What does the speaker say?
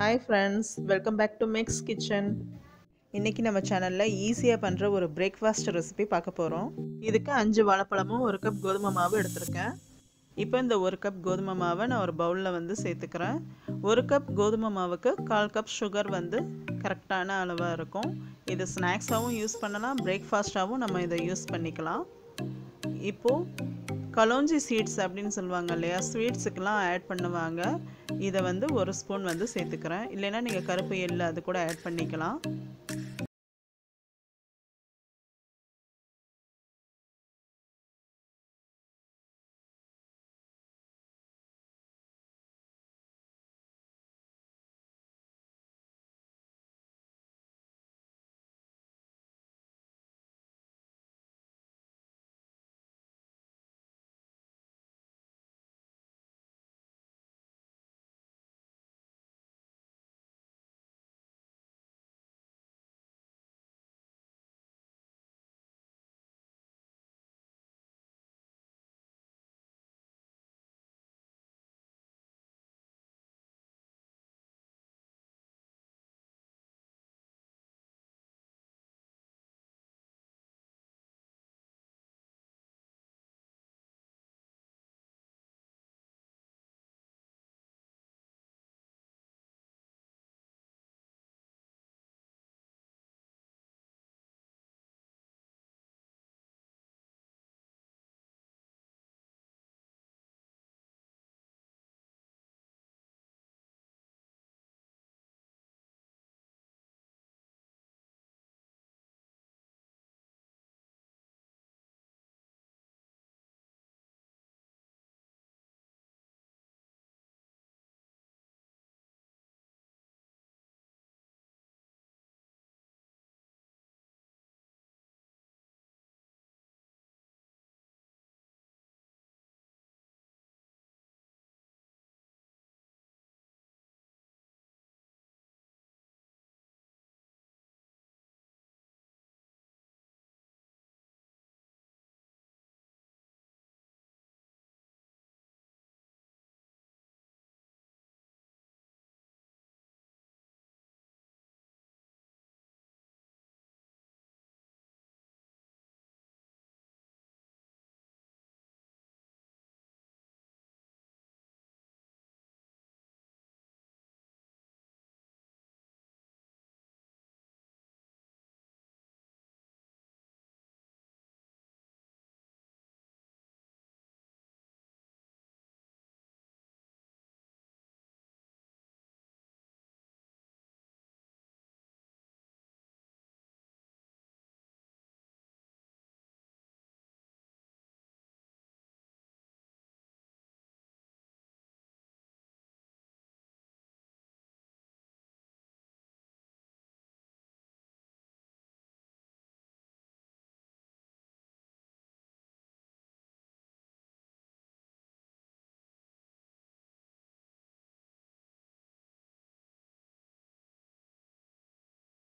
hi friends welcome back to mix kitchen இன்றைக்கி நம்ம சேனலில் ஈஸியாக பண்ணுற ஒரு பிரேக்ஃபாஸ்ட் ரெசிபி பார்க்க போகிறோம் இதுக்கு அஞ்சு வாழைப்பழமும் ஒரு கப் கோதுமை மாவு எடுத்திருக்கேன் இப்போ இந்த ஒரு கப் கோதுமை மாவை நான் ஒரு பவுலில் வந்து சேர்த்துக்கிறேன் ஒரு கப் கோதுமை மாவுக்கு கால் கப் சுகர் வந்து கரெக்டான அளவாக இருக்கும் இது ஸ்நாக்ஸாகவும் யூஸ் பண்ணலாம் பிரேக்ஃபாஸ்ட்டாகவும் நம்ம இதை யூஸ் பண்ணிக்கலாம் இப்போது கலோஞ்சி சீட்ஸ் அப்படின்னு சொல்லுவாங்க இல்லையா ஸ்வீட்ஸுக்கெலாம் ஆட் பண்ணுவாங்க இதை வந்து ஒரு ஸ்பூன் வந்து சேர்த்துக்கிறேன் இல்லைன்னா நீங்கள் கருப்பு எள்ளு அது கூட ஆட் பண்ணிக்கலாம்